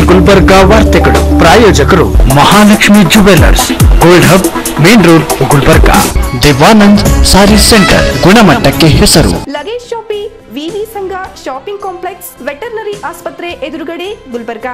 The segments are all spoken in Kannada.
ಗುಲ್ಬರ್ಗಾ ವಾರ್ತೆಗಳು ಪ್ರಾಯೋಜಕರು Mahalakshmi jewellers gold hub main road Gulbarga Devanand sari centre ಗುಣಮಟ್ಟಕ್ಕೆ ಹೆಸರು ಲಗೇಜ್ ಶಾಪಿ ವಿವಿ ಸಂಘ ಶಾಪಿಂಗ್ ಕಾಂಪ್ಲೆಕ್ಸ್ ವೆಟರ್ನರಿ ಆಸ್ಪತ್ರೆ ಎದುರುಗಡೆ Gulbarga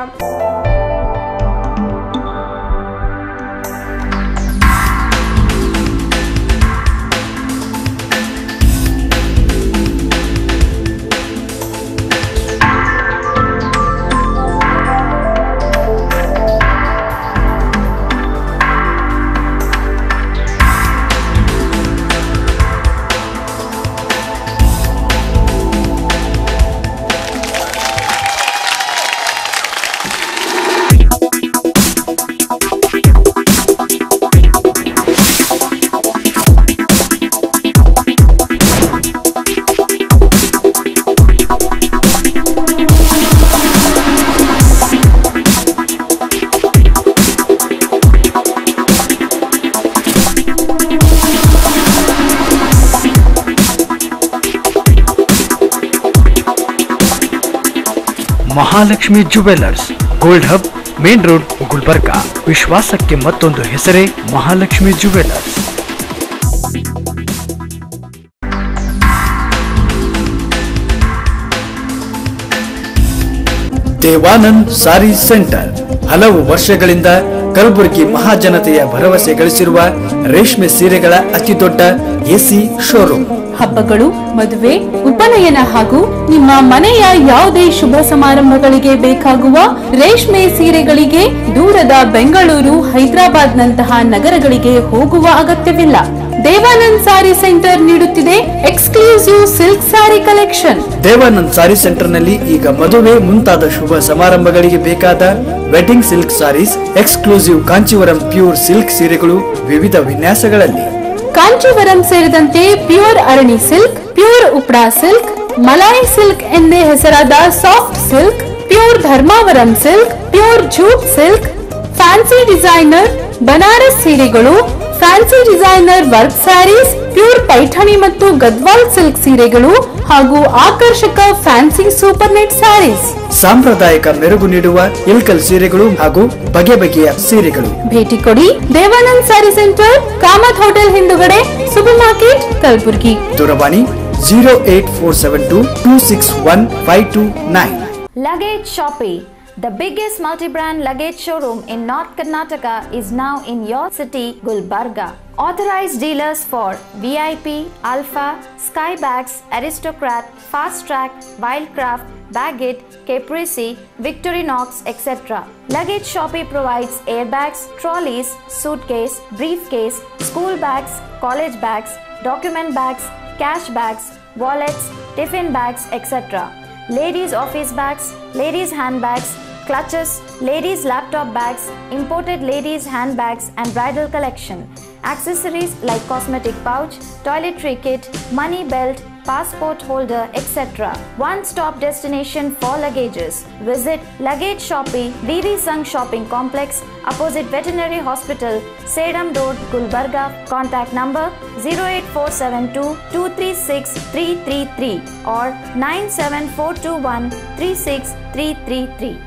Mahalakshmi jewellers gold hub main road Gulbarga ವಿಶ್ವಾಸಕ್ಕೆ ಮತ್ತೊಂದು ಹೆಸರೇ ಮಹಾಲಕ್ಷ್ಮಿ ಜುವೆಲ್ಲರ್ಸ್ ದೇವಾನಂದ್ ಸಾರಿ ಸೆಂಟರ್ ಹಲವು ವರ್ಷಗಳಿಂದ ಕಲಬುರಗಿ ಮಹಾಜನತೆಯ ಭರವಸೆ ಗಳಿಸಿರುವ ರೇಷ್ಮೆ ಸೀರೆಗಳ ಅತಿದೊಡ್ಡ ಎಸಿ ಶೋರೂಮ್ ಹಬ್ಬಗಳು ಮದುವೆ ಉಪನಯನ ಹಾಗೂ ನಿಮ್ಮ ಮನೆಯ ಯಾವುದೇ ಶುಭ ಸಮಾರಂಭಗಳಿಗೆ ಬೇಕಾಗುವ ರೇಷ್ಮೆ ಸೀರೆಗಳಿಗೆ ದೂರದ ಬೆಂಗಳೂರು ಹೈದರಾಬಾದ್ ನಂತಹ ನಗರಗಳಿಗೆ ಹೋಗುವ ಅಗತ್ಯವಿಲ್ಲ ದೇವಾನಂದ್ ಸಾರಿ ಸೆಂಟರ್ ನೀಡುತ್ತಿದೆ exclusive silk sari collection Devanand sari centre ನಲ್ಲಿ ಈಗ ಮದುವೆ ಮುಂತಾದ ಶುಭ ಸಮಾರಂಭಗಳಿಗೆ ಬೇಕಾದ wedding silk saris exclusive Kanchivaram pure silk ಸೀರೆಗಳು ವಿವಿಧ ವಿನ್ಯಾಸಗಳಲ್ಲಿ ಕಾಂಚೀವರಂ ಸೇರಿದಂತೆ pure Arani silk pure Uppada silk Malai silk ಎಂದೇ ಹೆಸರಾದ soft silk pure Dharmavaram silk pure jute silk fancy designer Banaras ಸೀರೆಗಳು fancy designer work saris pure Paithani ಮತ್ತು ಗದ್ವಾಲ್ ಸಿಲ್ಕ್ ಸೀರೆಗಳು ಹಾಗೂ ಆಕರ್ಷಕ ಫ್ಯಾನ್ಸಿ ಸೂಪರ್ ನೆಟ್ ಸ್ಯಾರೀಸ್ ಸಾಂಪ್ರದಾಯಿಕ ಮೆರುಗು ನೀಡುವ ಇಲ್ಕಲ್ ಸೀರೆಗಳು ಹಾಗೂ ಬಗೆ ಬಗೆಯ ಸೀರೆಗಳು ಭೇಟಿ ಕೊಡಿ ದೇವಾನಂದ್ ಸ್ಯಾರಿ ಸೆಂಟರ್ ಕಾಮತ್ ಹೋಟೆಲ್ ಹಿಂದುಗಡೆ ಸೂಪರ್ ಮಾರ್ಕೆಟ್ ಕಲಬುರ್ಗಿ ದೂರವಾಣಿ zero eight four seven two two six one five two nine Luggage Shoppe, the biggest multi-brand luggage showroom in North Karnataka is now in your city, Gulbarga. Authorized dealers for VIP, Alpha, Skybags, Aristocrat, Fast Track, Wildcraft, Baggett, Caprese, Victorinox, etc. Luggage Shoppe provides airbags, trolleys, suitcase, briefcase, school bags, college bags, document bags, cash bags, wallets, tiffin bags, etc ladies' office bags, ladies' handbags, clutches, ladies' laptop bags, imported ladies' handbags, and bridal collection. Accessories like cosmetic pouch, toiletry kit, money belt, passport holder, etc. One stop destination for luggages. Visit Luggage Shoppe, VV Sung Shopping Complex, opposite Veterinary Hospital, Sedam Road, Gulbarga. Contact number 08472 236 333 or 97421 36333.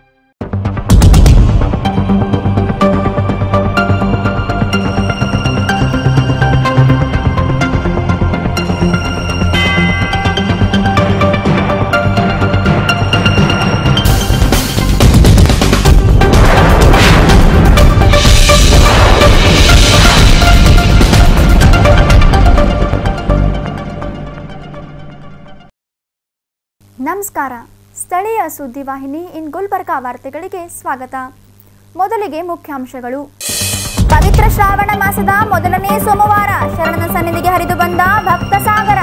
ನಮಸ್ಕಾರ ಸ್ಥಳೀಯ ಸುದ್ದಿವಾಹಿನಿ ಇನ್ ಗುಲ್ಬರ್ಗಾ ವಾರ್ತೆಗಳಿಗೆ ಸ್ವಾಗತ ಮೊದಲಿಗೆ ಮುಖ್ಯಾಂಶಗಳು ಪವಿತ್ರ ಶ್ರಾವಣ ಮಾಸದ ಮೊದಲನೇ ಸೋಮವಾರ ಶರಣನ ಸನ್ನಿಧಿಗೆ ಹರಿದು ಬಂದ ಭಕ್ತ ಸಾಗರ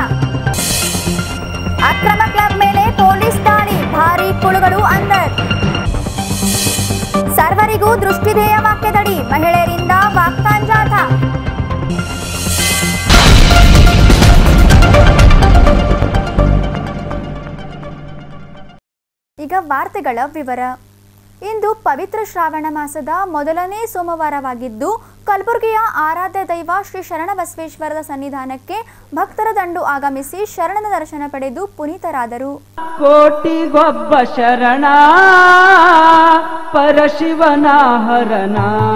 ಅಕ್ರಮ ಕ್ಲಬ್ ಮೇಲೆ ಪೊಲೀಸ್ ದಾಳಿ ಭಾರೀ ಕುಳುಗಳು ಅಂದರ್ ಸರ್ವರಿಗೂ ದೃಷ್ಟಿಧೇಯ ವಾಕ್ಯದಡಿ ಮಹಿಳೆಯರಿಂದ ವಾಕ್ತಾನ್ ಜಾಥಾ ಈಗ ವಾರ್ತೆಗಳ ವಿವರ ಇಂದು ಪವಿತ್ರ ಶ್ರಾವಣ ಮಾಸದ ಮೊದಲನೇ ಸೋಮವಾರವಾಗಿದ್ದು ಕಲಬುರಗಿಯ ಆರಾಧ್ಯ ದೈವ ಶ್ರೀ ಶರಣ ಬಸವೇಶ್ವರದ ಸನ್ನಿಧಾನಕ್ಕೆ ಭಕ್ತರ ದಂಡು ಆಗಮಿಸಿ ಶರಣನ ದರ್ಶನ ಪಡೆದು ಪುನೀತರಾದರು ಕೋಟಿಗೊಬ್ಬ ಶರಣ ಪರಶಿವನ ಹರಣ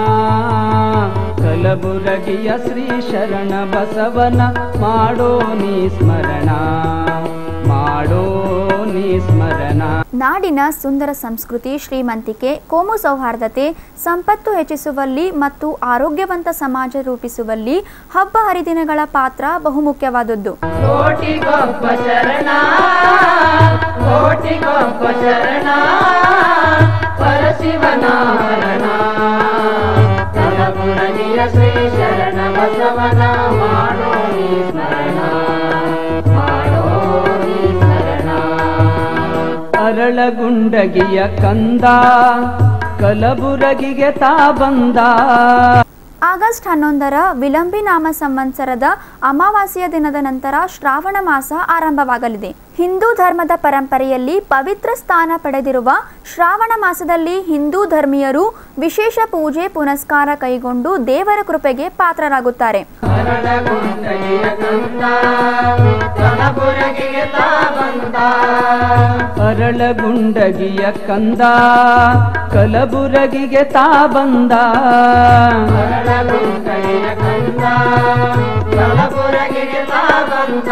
ಕಲಬುರಗಿಯ ಶ್ರೀ ಶರಣ ಬಸವನ ಮಾಡೋ ನೀ ಸ್ಮರಣ ಮಾಡೋ ನೀ ಸ್ಮರಣ ನಾಡಿನ ಸುಂದರ ಸಂಸ್ಕೃತಿ ಶ್ರೀಮಂತಿಕೆ ಕೋಮು ಸೌಹಾರ್ದತೆ ಸಂಪತ್ತು ಹೆಚ್ಚಿಸುವಲ್ಲಿ ಮತ್ತು ಆರೋಗ್ಯವಂತ ಸಮಾಜ ರೂಪಿಸುವಲ್ಲಿ ಹಬ್ಬ ಹರಿದಿನಗಳ ಪಾತ್ರ ಬಹುಮುಖ್ಯವಾದದ್ದು ಕೋಟಿಗೊಬ್ಬ ಶರಣ ಕೋಟಿಗೊಬ್ಬ ಶರಣ ಪರಶಿವನ ಹರಣ ಕಲಬುರಗಿಯ ಶ್ರೀ ಶರಣ ಬಸವನ ಮಾಡೋ ನೀ ಸ್ಮರಣ ಮಾಡೋ ನೀ ಸ್ಮರಣ ಅರಳಗುಂಡಗಿಯ ಕಂದ ಕಲಬುರಗಿಗೆ ತಾ ಬಂದ ಆಗಸ್ಟ್ ಹನ್ನೊಂದರ ವಿಲಂಬಿ ನಾಮ ಸಂವತ್ಸರದ ಅಮಾವಾಸ್ಯ ದಿನದ ನಂತರ ಶ್ರಾವಣ ಮಾಸ ಆರಂಭವಾಗಲಿದೆ ಹಿಂದೂ ಧರ್ಮದ ಪರಂಪರೆಯಲ್ಲಿ ಪವಿತ್ರ ಸ್ಥಾನ ಪಡೆದಿರುವ ಶ್ರಾವಣ ಮಾಸದಲ್ಲಿ ಹಿಂದೂ ಧರ್ಮೀಯರು ವಿಶೇಷ ಪೂಜೆ ಪುನಸ್ಕಾರ ಕೈಗೊಂಡು ದೇವರ ಕೃಪೆಗೆ ಪಾತ್ರರಾಗುತ್ತಾರೆ ಅರಳಗುಂಡಗಿಯ ಕಂದ ಕಲಬುರಗಿಗೆ ತಾ ಬಂದ ಅರಳಗುಂಡಗಿಯ ಕಂದ ಕಲಬುರಗಿಗೆ ತಾ ಬಂದ ಅರಳಗುಂಡಗಿಯ ಕಂದ ಕಲಬುರಗಿಗೆ ತಾ ಬಂದ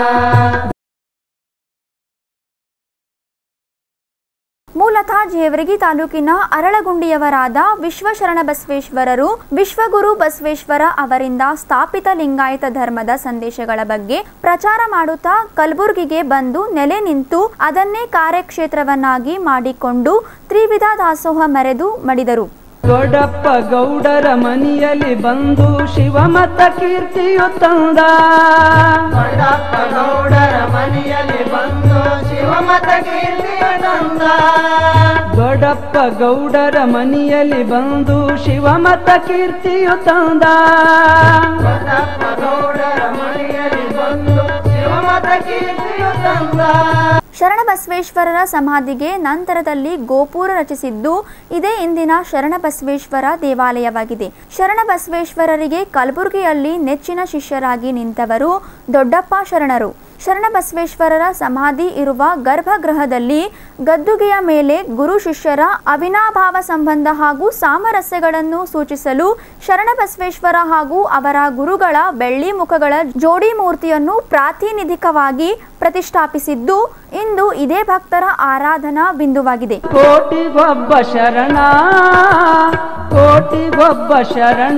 ಮೂಲತಃ ಜೇವರಗಿ ತಾಲೂಕಿನ ಅರಳಗುಂಡಿಯವರಾದ ವಿಶ್ವಶರಣ ಬಸವೇಶ್ವರರು ವಿಶ್ವಗುರು ಬಸವೇಶ್ವರ ಅವರಿಂದ ಸ್ಥಾಪಿತ ಲಿಂಗಾಯತ ಧರ್ಮದ ಸಂದೇಶಗಳ ಬಗ್ಗೆ ಪ್ರಚಾರ ಮಾಡುತ್ತಾ ಕಲಬುರ್ಗಿಗೆ ಬಂದು ನೆಲೆ ನಿಂತು ಅದನ್ನೇ ಕಾರ್ಯಕ್ಷೇತ್ರವನ್ನಾಗಿ ಮಾಡಿಕೊಂಡು ತ್ರಿವಿಧ ದಾಸೋಹ ಮೆರೆದು ಮಡಿದರು ದೊಡ್ಡಪ್ಪ ಗೌಡರ ಮನೆಯಲ್ಲಿ ಬಂದು ಶಿವಮತ ಕೀರ್ತಿಯು ತಂದ ದೊಡ್ಡಪ್ಪ ಗೌಡರ ಮನೆಯಲ್ಲಿ ಬಂದು ಶಿವಮತ ಕೀರ್ತಿಯು ತಂದ ದೊಡ್ಡಪ್ಪ ಗೌಡರ ಮನೆಯಲ್ಲಿ ಬಂದು ಶಿವಮತ ಕೀರ್ತಿಯು ತಂದ ದೊಡ್ಡಪ್ಪ ಗೌಡರ ಮನೆಯಲ್ಲಿ ಬಂದು ಶಿವಮತ ಕೀರ್ತಿಯು ತಂದ ಶರಣಬಸವೇಶ್ವರರ ಸಮಾಧಿಗೆ ನಂತರದಲ್ಲಿ ಗೋಪುರ ರಚಿಸಿದ್ದು ಇದೇ ಇಂದಿನ ಶರಣಬಸವೇಶ್ವರ ದೇವಾಲಯವಾಗಿದೆ ಶರಣಬಸವೇಶ್ವರರಿಗೆ ಕಲಬುರಗಿಯಲ್ಲಿ ನೆಚ್ಚಿನ ಶಿಷ್ಯರಾಗಿ ನಿಂತವರು ದೊಡ್ಡಪ್ಪ ಶರಣರು ಶರಣಬಸವೇಶ್ವರರ ಸಮಾಧಿ ಇರುವ ಗರ್ಭಗೃಹದಲ್ಲಿ ಗದ್ದುಗೆಯ ಮೇಲೆ ಗುರು ಶಿಷ್ಯರ ಅವಿನಾಭಾವ ಸಂಬಂಧ ಹಾಗೂ ಸಾಮರಸ್ಯಗಳನ್ನು ಸೂಚಿಸಲು ಶರಣಬಸವೇಶ್ವರ ಹಾಗೂ ಅವರ ಗುರುಗಳ ಬೆಳ್ಳಿ ಮುಖಗಳ ಜೋಡಿ ಮೂರ್ತಿಯನ್ನು ಪ್ರಾತಿನಿಧಿಕವಾಗಿ ಪ್ರತಿಷ್ಠಾಪಿಸಿದ್ದು ಇಂದು ಇದೇ ಭಕ್ತರ ಆರಾಧನಾ ಬಿಂದುವಾಗಿದೆ ಕೋಟಿಗೊಬ್ಬ ಶರಣ ಕೋಟಿಗೊಬ್ಬ ಶರಣ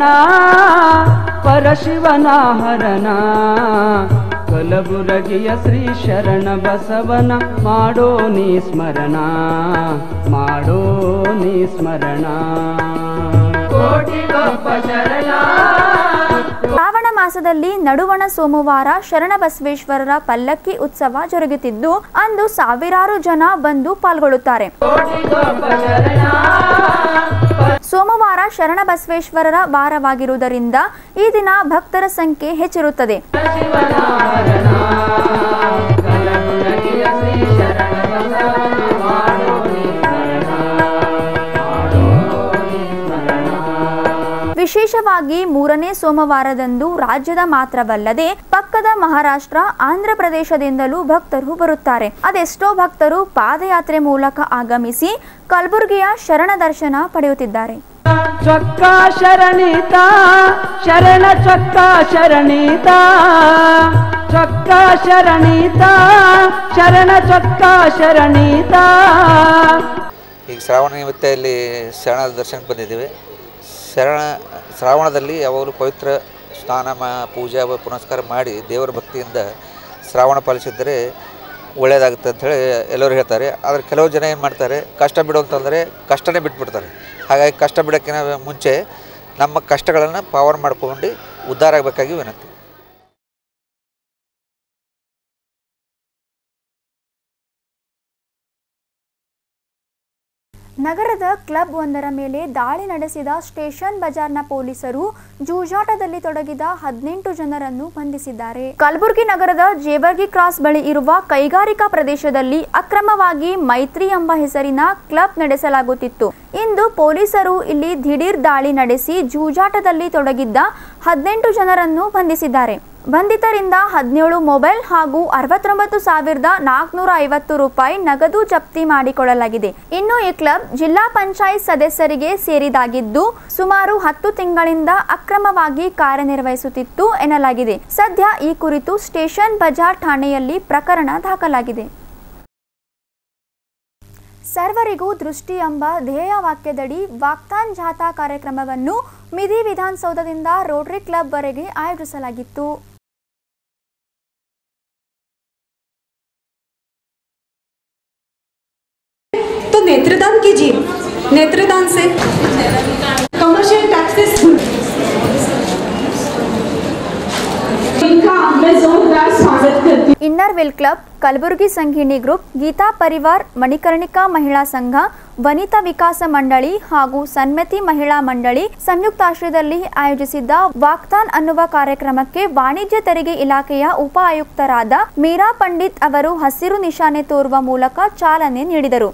ಪರಶಿವನ ಹರಣ ಕಲಬುರಗಿಯ ಶ್ರೀ ಶರಣ ಬಸವನ ಮಾಡೋ ನೀ ಸ್ಮರಣ ಮಾಡೋ ನೀ ಸ್ಮರಣ ಕೋಟಿಗೊಬ್ಬ ಶರಣ ಶ್ರಾವಣ ಮಾಸದಲ್ಲಿ ನಡುವಣ ಸೋಮವಾರ ಶರಣಬಸವೇಶ್ವರರ ಪಲ್ಲಕ್ಕಿ ಉತ್ಸವ ಜರುಗುತ್ತಿದ್ದು ಅಂದು ಸಾವಿರಾರು ಜನ ಬಂದು ಪಾಲ್ಗೊಳ್ಳುತ್ತಾರೆ ಸೋಮವಾರ ಶರಣಬಸವೇಶ್ವರರ ವಾರವಾಗಿರುವುದರಿಂದ ಈ ದಿನ ಭಕ್ತರ ಸಂಖ್ಯೆ ಹೆಚ್ಚಿರುತ್ತದೆ ಕಲಬುರಗಿಯ ಶ್ರೀ ಶರಣ ಬಸವನ ಮಾಡೋ ನೀ ಸ್ಮರಣ ಮಾಡೋ ನೀ ಸ್ಮರಣ ವಿಶೇಷವಾಗಿ ಮೂರನೇ ಸೋಮವಾರದಂದು ರಾಜ್ಯದ ಮಾತ್ರವಲ್ಲದೆ ಪಕ್ಕದ ಮಹಾರಾಷ್ಟ್ರ ಆಂಧ್ರ ಪ್ರದೇಶದಿಂದಲೂ ಭಕ್ತರು ಬರುತ್ತಾರೆ ಅದೆಷ್ಟೋ ಭಕ್ತರು ಪಾದಯಾತ್ರೆ ಮೂಲಕ ಆಗಮಿಸಿ ಕಲಬುರಗಿಯ ಶರಣ ದರ್ಶನ ಪಡೆಯುತ್ತಿದ್ದಾರೆ ಚೊಕ್ಕ ಶರಣೀತ ಶರಣ ಚೊಕ್ಕ ಶರಣೀತ ಚೊಕ್ಕ ಶರಣೀತ ಶರಣ ಚೊಕ್ಕ ಶರಣೀತ ಈಗ ಶ್ರಾವಣ ನಿಮಿತ್ತ ಇಲ್ಲಿ ಶರಣದ ದರ್ಶನಕ್ಕೆ ಬಂದಿದ್ದೀವಿ ಶರಣ ಶ್ರಾವಣದಲ್ಲಿ ಯಾವಾಗಲೂ ಪವಿತ್ರ ಸ್ನಾನ ಮಾ ಪೂಜೆ ಅವ ಪುನಸ್ಕಾರ ಮಾಡಿ ದೇವರ ಭಕ್ತಿಯಿಂದ ಶ್ರಾವಣ ಪಾಲಿಸಿದರೆ ಒಳ್ಳೆಯದಾಗುತ್ತೆ ಅಂಥೇಳಿ ಎಲ್ಲರೂ ಹೇಳ್ತಾರೆ ಆದರೆ ಕೆಲವು ಜನ ಏನು ಮಾಡ್ತಾರೆ ಕಷ್ಟ ಬಿಡು ಅಂತಂದರೆ ಕಷ್ಟನೇ ಬಿಟ್ಬಿಡ್ತಾರೆ ಹಾಗಾಗಿ ಕಷ್ಟ ಬಿಡೋಕ್ಕಿಂತ ಮುಂಚೆ ನಮ್ಮ ಕಷ್ಟಗಳನ್ನು ಪಾವರ್ ಮಾಡ್ಕೊಂಡು ಉದ್ಧಾರ ಆಗಬೇಕಾಗಿ ವಿನಂತಿ ನಗರದ ಕ್ಲಬ್ ಒಂದರ ಮೇಲೆ ದಾಳಿ ನಡೆಸಿದ ಸ್ಟೇಷನ್ ಬಜಾರ್ನ ಪೊಲೀಸರು ಜೂಜಾಟದಲ್ಲಿ ತೊಡಗಿದ ಹದಿನೆಂಟು ಜನರನ್ನು ಬಂಧಿಸಿದ್ದಾರೆ ಕಲಬುರಗಿ ನಗರದ ಜೇವರ್ಗಿ ಕ್ರಾಸ್ ಬಳಿ ಇರುವ ಕೈಗಾರಿಕಾ ಪ್ರದೇಶದಲ್ಲಿ ಅಕ್ರಮವಾಗಿ ಮೈತ್ರಿ ಎಂಬ ಹೆಸರಿನ ಕ್ಲಬ್ ನಡೆಸಲಾಗುತ್ತಿತ್ತು ಇಂದು ಪೊಲೀಸರು ಇಲ್ಲಿ ದಿಢೀರ್ ದಾಳಿ ನಡೆಸಿ ಜೂಜಾಟದಲ್ಲಿ ತೊಡಗಿದ್ದ ಹದಿನೆಂಟು ಜನರನ್ನು ಬಂಧಿಸಿದ್ದಾರೆ ಬಂಧಿತರಿಂದ ಹದಿನೇಳು ಮೊಬೈಲ್ ಹಾಗೂ ಅರವತ್ತೊಂಬತ್ತು ಸಾವಿರದ ನಾಲ್ಕುನೂರ ಐವತ್ತು ರೂಪಾಯಿ ನಗದು ಜಪ್ತಿ ಮಾಡಿಕೊಳ್ಳಲಾಗಿದೆ ಇನ್ನು ಈ ಕ್ಲಬ್ ಜಿಲ್ಲಾ ಪಂಚಾಯತ್ ಸದಸ್ಯರಿಗೆ ಸೇರಿದಾಗಿದ್ದು ಸುಮಾರು ಹತ್ತು ತಿಂಗಳಿಂದ ಅಕ್ರಮವಾಗಿ ಕಾರ್ಯನಿರ್ವಹಿಸುತ್ತಿತ್ತು ಎನ್ನಲಾಗಿದೆ ಸದ್ಯ ಈ ಕುರಿತು ಸ್ಟೇಷನ್ ಬಜಾರ್ ಠಾಣೆಯಲ್ಲಿ ಪ್ರಕರಣ ದಾಖಲಾಗಿದೆ ಸರ್ವರಿಗೂ ದೃಷ್ಟಿ ಎಂಬ ಧ್ಯೇಯ ವಾಕ್ಯದಡಿ ವಾಕ್ತಾನ್ ಜಾಥಾ ಕಾರ್ಯಕ್ರಮವನ್ನು ಮಿದಿ ವಿಧಾನಸೌಧದಿಂದ ರೋಟರಿ ಕ್ಲಬ್ ವರೆಗೆ ಆಯೋಜಿಸಲಾಗಿತ್ತು तो नेत्रदान कीजिए नेत्रदान से कमर्शियल टैक्सेस इनका मैं जोरदार स्वागत करती हूँ inner wheel club Kalaburagi Sanghini group Geeta Parivar Manikarnika Mahila Sangha ವನಿತಾ ವಿಕಾಸ ಮಂಡಳಿ ಹಾಗೂ ಸನ್ಮತಿ ಮಹಿಳಾ ಮಂಡಳಿ ಸಂಯುಕ್ತಾಶ್ರಯದಲ್ಲಿ ಆಯೋಜಿಸಿದ್ದ ವಾಕ್ತಾನ್ ಅನ್ನುವ ಕಾರ್ಯಕ್ರಮಕ್ಕೆ ವಾಣಿಜ್ಯ ತೆರಿಗೆ ಇಲಾಖೆಯ ಉಪ ಆಯುಕ್ತರಾದ ಮೀರಾ ಪಂಡಿತ್ ಅವರು ಹಸಿರು ನಿಶಾನೆ ತೋರುವ ಮೂಲಕ ಚಾಲನೆ ನೀಡಿದರು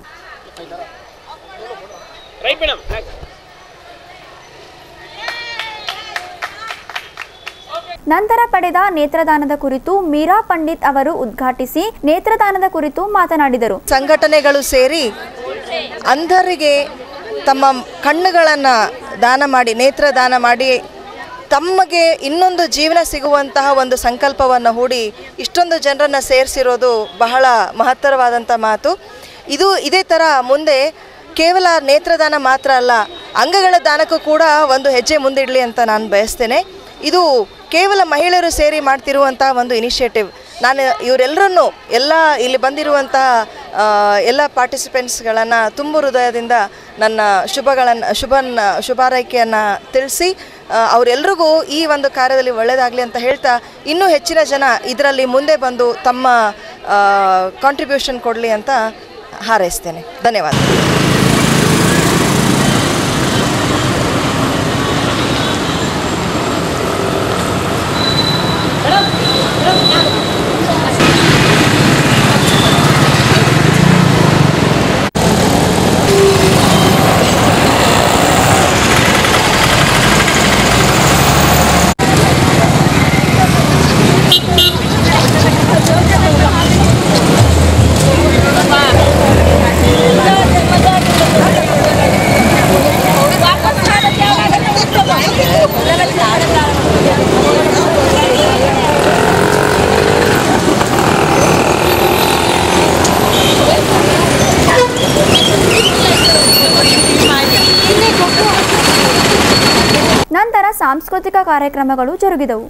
ನಂತರ ಪಡೆದ ನೇತ್ರದಾನದ ಕುರಿತು ಮೀರಾ ಪಂಡಿತ್ ಅವರು ಉದ್ಘಾಟಿಸಿ ನೇತ್ರದಾನದ ಕುರಿತು ಮಾತನಾಡಿದರು ಸಂಘಟನೆಗಳು ಸೇರಿ ಅಂಧರಿಗೆ ತಮ್ಮ ಕಣ್ಣುಗಳನ್ನು ದಾನ ಮಾಡಿ ನೇತ್ರ ದಾನ ಮಾಡಿ ತಮಗೆ ಇನ್ನೊಂದು ಜೀವನ ಸಿಗುವಂತಹ ಒಂದು ಸಂಕಲ್ಪವನ್ನು ಹೂಡಿ ಇಷ್ಟೊಂದು ಜನರನ್ನು ಸೇರಿಸಿರೋದು ಬಹಳ ಮಹತ್ತರವಾದಂಥ ಮಾತು ಇದು ಇದೇ ಥರ ಮುಂದೆ ಕೇವಲ ನೇತ್ರದಾನ ಮಾತ್ರ ಅಲ್ಲ ಅಂಗಗಳ ದಾನಕ್ಕೂ ಕೂಡ ಒಂದು ಹೆಜ್ಜೆ ಮುಂದಿಡಲಿ ಅಂತ ನಾನು ಬಯಸ್ತೇನೆ ಇದು ಕೇವಲ ಮಹಿಳೆಯರು ಸೇರಿ ಮಾಡ್ತಿರುವಂಥ ಒಂದು ಇನಿಷಿಯೇಟಿವ್ ನಾನು ಇವರೆಲ್ಲರನ್ನೂ ಎಲ್ಲ ಇಲ್ಲಿ ಬಂದಿರುವಂತಹ ಆ, ಎಲ್ಲ ಪಾರ್ಟಿಸಿಪೆಂಟ್ಸ್ಗಳನ್ನು ತುಂಬ ಹೃದಯದಿಂದ ನನ್ನ ಶುಭಗಳನ್ನು ಶುಭನ ಶುಭಾರೈಕೆಯನ್ನು ತಿಳಿಸಿ ಆ, ಅವರೆಲ್ರಿಗೂ ಈ ಒಂದು ಕಾರ್ಯದಲ್ಲಿ ಒಳ್ಳೆಯದಾಗಲಿ ಅಂತ ಹೇಳ್ತಾ ಇನ್ನೂ ಹೆಚ್ಚಿನ ಜನ ಇದರಲ್ಲಿ ಮುಂದೆ ಬಂದು ತಮ್ಮ ಕಾಂಟ್ರಿಬ್ಯೂಷನ್ ಕೊಡಲಿ ಅಂತ ಹಾರೈಸ್ತೇನೆ ಧನ್ಯವಾದ ನಂತರ ಸಾಂಸ್ಕೃತಿಕ ಕಾರ್ಯಕ್ರಮಗಳು ಜರುಗಿದವು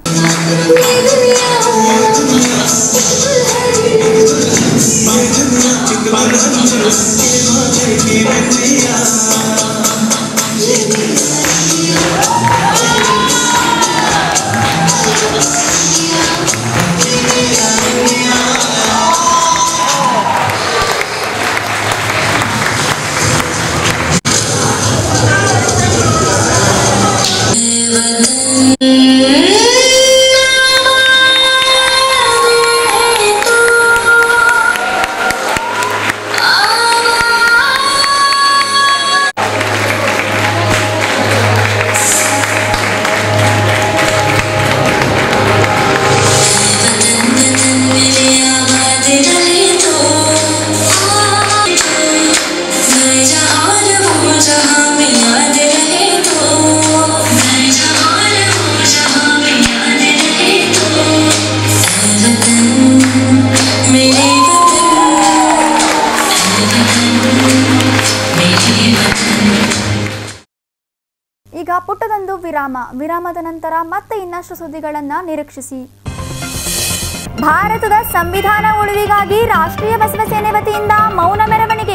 ಈಗ ಪುಟ್ಟದೊಂದು ವಿರಾಮ ವಿರಾಮದ ನಂತರ ಮತ್ತೆ ಇನ್ನಷ್ಟು ಸುದ್ದಿಗಳನ್ನು ನಿರೀಕ್ಷಿಸಿ ಭಾರತದ ಸಂವಿಧಾನ ಉಳಿವಿಗಾಗಿ ರಾಷ್ಟ್ರೀಯ ಬಸವ ಸೇನೆ ವತಿಯಿಂದ ಮೌನ ಮೆರವಣಿಗೆ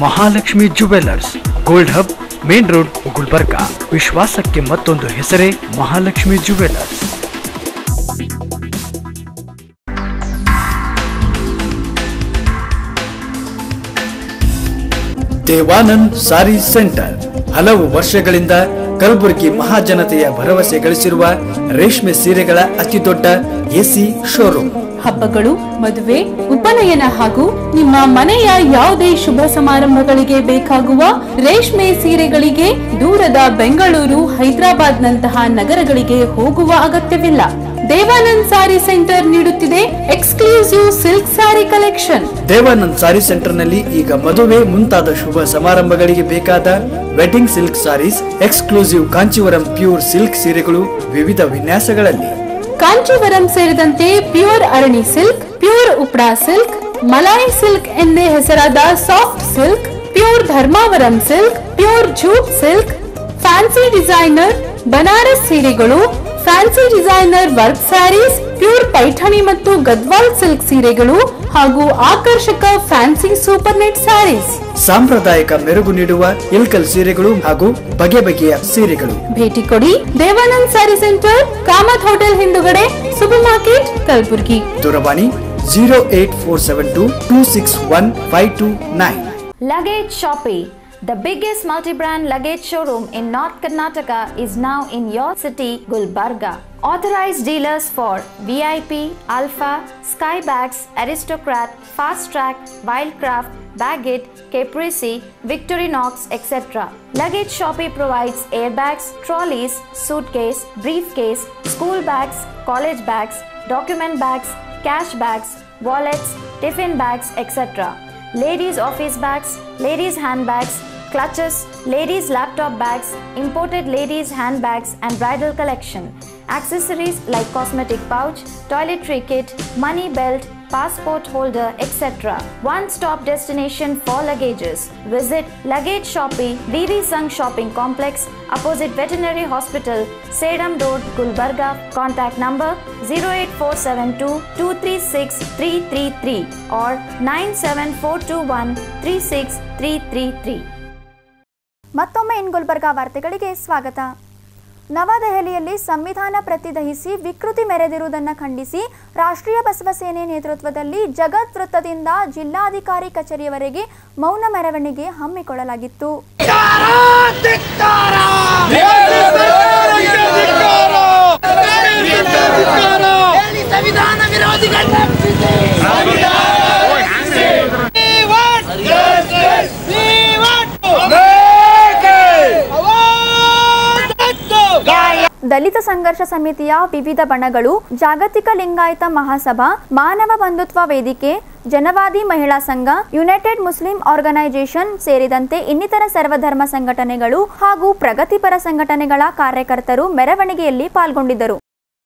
Mahalakshmi jewellers gold hub main road Gulbarga ವಿಶ್ವಾಸಕ್ಕೆ ಮತ್ತೊಂದು ಹೆಸರೇ ಮಹಾಲಕ್ಷ್ಮಿ ಜುವೆಲ್ಲರ್ಸ್ ದೇವಾನಂದ್ ಸಾರಿ ಸೆಂಟರ್ ಹಲವು ವರ್ಷಗಳಿಂದ ಕಲಬುರಗಿ ಮಹಾಜನತೆಯ ಭರವಸೆ ಗಳಿಸಿರುವ ರೇಷ್ಮೆ ಸೀರೆಗಳ ಅತಿದೊಡ್ಡ ಎಸಿ ಶೋರೂಮ್ ಹಬ್ಬಗಳು ಮದುವೆ ಉಪನಯನ ಹಾಗೂ ನಿಮ್ಮ ಮನೆಯ ಯಾವುದೇ ಶುಭ ಸಮಾರಂಭಗಳಿಗೆ ಬೇಕಾಗುವ ರೇಷ್ಮೆ ಸೀರೆಗಳಿಗೆ ದೂರದ ಬೆಂಗಳೂರು ಹೈದರಾಬಾದ್ ನಂತಹ ನಗರಗಳಿಗೆ ಹೋಗುವ ಅಗತ್ಯವಿಲ್ಲ ದೇವಾನಂದ್ ಸಾರಿ ಸೆಂಟರ್ ನೀಡುತ್ತಿದೆ exclusive silk sari collection Devanand sari centre ನಲ್ಲಿ ಈಗ ಮದುವೆ ಮುಂತಾದ ಶುಭ ಸಮಾರಂಭಗಳಿಗೆ ಬೇಕಾದ wedding silk saris exclusive Kanchivaram pure silk ಸೀರೆಗಳು ವಿವಿಧ ವಿನ್ಯಾಸಗಳಲ್ಲಿ ಕಾಂಚೀವರಂ ಸೇರಿದಂತೆ pure Arani silk pure Uppada silk Malai silk ಎಂದೇ ಹೆಸರಾದ soft silk pure Dharmavaram silk pure jute silk fancy designer Banaras ಸೀರೆಗಳು fancy designer work saris pure Paithani ಮತ್ತು ಗದ್ವಾಲ್ ಸಿಲ್ಕ್ ಸೀರೆಗಳು ಹಾಗೂ ಆಕರ್ಷಕ ಫ್ಯಾನ್ಸಿ ಸೂಪರ್ ನೆಟ್ ಸ್ಯಾರೀಸ್ ಸಾಂಪ್ರದಾಯಿಕ ಮೆರುಗು ನೀಡುವ ಇಲ್ಕಲ್ ಸೀರೆಗಳು ಹಾಗೂ ಬಗೆ ಬಗೆಯ ಸೀರೆಗಳು ಭೇಟಿ ಕೊಡಿ ದೇವಾನಂದ್ ಸ್ಯಾರಿ ಸೆಂಟರ್ ಕಾಮತ್ ಹೋಟೆಲ್ ಹಿಂದುಗಡೆ ಸೂಪರ್ ಮಾರ್ಕೆಟ್ ಕಲಬುರ್ಗಿ ದೂರವಾಣಿ zero eight four seven two two six one five two nine Luggage Shoppe, the biggest multi-brand luggage showroom in North Karnataka is now in your city, Gulbarga. Authorized dealers for VIP, Alpha, Skybags, Aristocrat, Fast Track, Wildcraft, Baggett, Caprese, Victorinox, etc. Luggage Shoppe provides airbags, trolleys, suitcase, briefcase, school bags, college bags, document bags, cash bags, wallets, tiffin bags, etc ladies' office bags, ladies' handbags, clutches, ladies' laptop bags, imported ladies' handbags, and bridal collection. Accessories like cosmetic pouch, toiletry kit, money belt, passport holder, etc. One stop destination for luggages. Visit Luggage Shoppe, VV Sung Shopping Complex, opposite Veterinary Hospital, Sedam Road, Gulbarga. Contact number 08472 236 333 or 97421 36333. ಮತ್ತೊಮ್ಮೆ ಇನ್ ಗುಲ್ಬರ್ಗಾ ವಾರ್ತೆಗಳಿಗೆ ಸ್ವಾಗತ ನವದೆಹಲಿಯಲ್ಲಿ ಸಂವಿಧಾನ ಪ್ರತಿದಹಿಸಿ ವಿಕೃತಿ ಮೆರೆದಿರುವುದನ್ನು ಖಂಡಿಸಿ ರಾಷ್ಟ್ರೀಯ ಬಸವ ಸೇನೆ ನೇತೃತ್ವದಲ್ಲಿ ಜಗತ್ ವೃತ್ತದಿಂದ ಜಿಲ್ಲಾಧಿಕಾರಿ ಕಚೇರಿಯವರೆಗೆ ಮೌನ ಮೆರವಣಿಗೆ ಹಮ್ಮಿಕೊಳ್ಳಲಾಗಿತ್ತು ಸಂವಿಧಾನ ವಿರೋಧಿಗಳ ದಲಿತ ಸಂಘರ್ಷ ಸಮಿತಿಯ ವಿವಿಧ ಬಣಗಳು ಜಾಗತಿಕ ಲಿಂಗಾಯತ ಮಹಾಸಭಾ ಮಾನವ ಬಂಧುತ್ವ ವೇದಿಕೆ ಜನವಾದಿ ಮಹಿಳಾ ಸಂಘ ಯುನೈಟೆಡ್ ಮುಸ್ಲಿಂ ಆರ್ಗನೈಸೇಷನ್ ಸೇರಿದಂತೆ ಇನ್ನಿತರ ಸರ್ವಧರ್ಮ ಸಂಘಟನೆಗಳು ಹಾಗೂ ಪ್ರಗತಿಪರ ಸಂಘಟನೆಗಳ ಕಾರ್ಯಕರ್ತರು ಮೆರವಣಿಗೆಯಲ್ಲಿ ಪಾಲ್ಗೊಂಡಿದ್ದರು